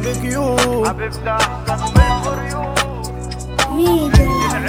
ضرب كيوت حبيبتي احسن من الخيوط ميدو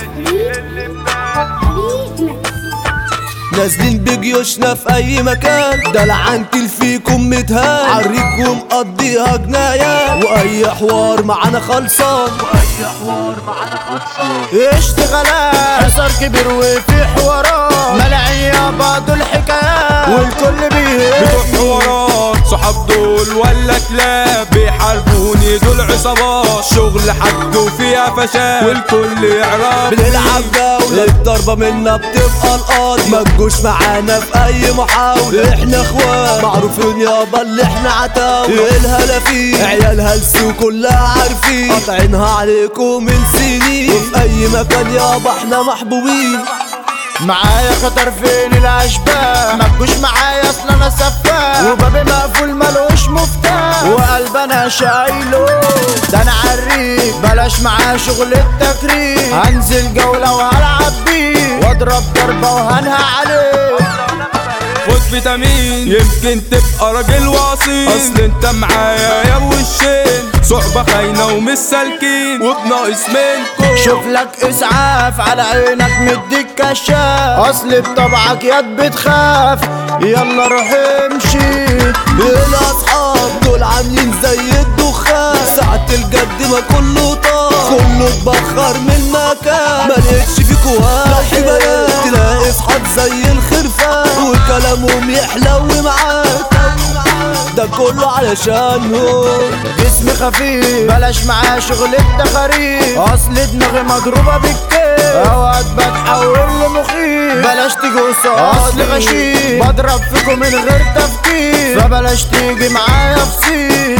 فريق نازلين بجيوشنا في اي مكان ده العنتل فيكم متهان عريك ومقضيها جناية واي حوار معانا خلصان اي حوار معانا خلصان اشتغالات حصار كبير وفي حوارات ملاعية بعض الحكايات والكل بيه بتوع حوارات صحاب دول ولا كلاب بيحاربوني دول عصابات شغل حد وفيها فشل والكل يعرف بنلعب جولة الضربة منا بتبقى القاضي ما تجوش معانا في اي محاولة احنا اخوات معروفين يابا اللي احنا عتاولة الهلا فيه عيال هلس وكلها عارفين قاطعينها عليكم من سنين وفي اي مكان يابا احنا محبوبين معايا خطر فين الاشباه ما تجوش معايا اصل انا سفاح وبابي مقفول ملوش مفتاح وقلب انا شايله ده انا عريك بلاش معاه شغل التكريم هنزل جولة وهلعب بيه واضرب ضربة وهنهى عليه خد فيتامين يمكن تبقى راجل واصيل اصل انت معايا يا ابو الشين صحبة خاينة ومش سالكين وبناقص منكم شوف لك اسعاف على عينك مديك كشاف اصل بطبعك يد بتخاف يلا روح امشي الاصحاب دول عاملين زي الدخان ساعة الجد ما كله طار كله اتبخر من المكان ملقتش فيكوا واحد بنات تلاقي اصحاب زي الخرفان وكلامهم يحلو معاك ده كله علشانهم جسمي خفيف بلاش معاه شغل التخاريف اصل دماغي مضروبة بالكيف اوقات بتحول لمخيف بلاش تيجي قصادي اصل غشيم بضرب فيكم من غير تفكير فبلاش تيجي معايا في سيت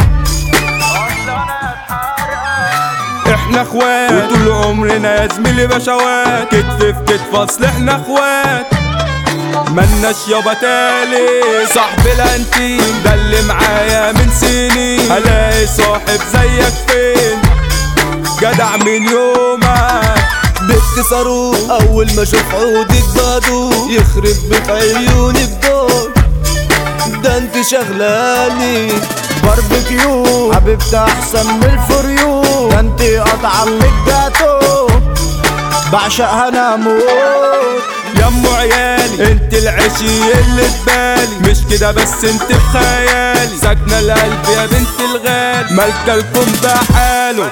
احنا اخوات وطول عمرنا يا زميلي بشوات كتف في كتف اصل احنا اخوات ملناش يابا تالي صاحب الانتيم ده اللي معايا من سنين هلاقي صاحب زيك فين جدع من يومك بنت صاروخ اول ما اشوف عودك بدو يخرب بيت عيونك دول ده انت شغلاني باربيكيو حبيبتي احسن من الفريو ده انت قطعة من الجاتو بعشقها انا موت يا ام عيالي انت العشي اللي تبالي مش كده بس انت في خيالي ساكنه القلب يا بنت الغالي مالكه الكون بحاله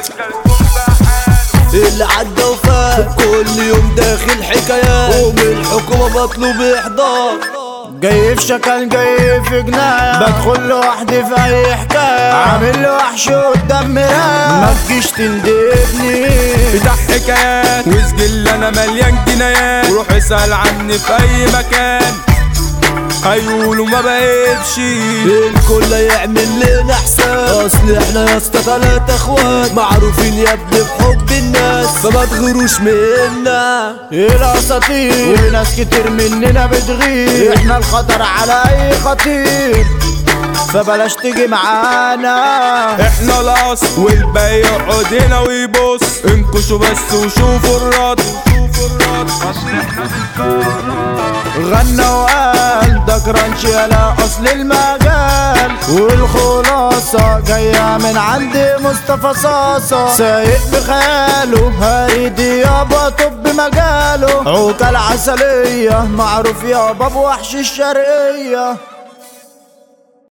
اللي عدى وفات كل يوم داخل حكايات ومن الحكومة مطلوب إحضار جاي في شكل جاي في جناح بدخل لوحدي في اي حكايه عامل له وحش قدام مرايه ما تجيش تندبني بتاع حكايات وسجل انا مليان جنايات وروح اسال عني في اي مكان هيقولوا ما بقيتش الكل يعمل لنا حساب اصل احنا يا اسطى تلاتة اخوات معروفين يا ابني بحب الناس فما تغيروش منا الاساطير وناس كتير مننا بتغير احنا الخطر على اي خطير فبلاش تيجي معانا احنا الاصل والباقي يقعد هنا ويبص انكشوا بس وشوفوا الرد شوفوا الرد اصل احنا بنكون غنى وقال ده كرانش يلا اصل المجال والخلاصة جاية من عند مصطفى صاصة سايق بخياله هايدي يابا طب مجاله عوكة العسلية معروف يابا بوحش الشرقية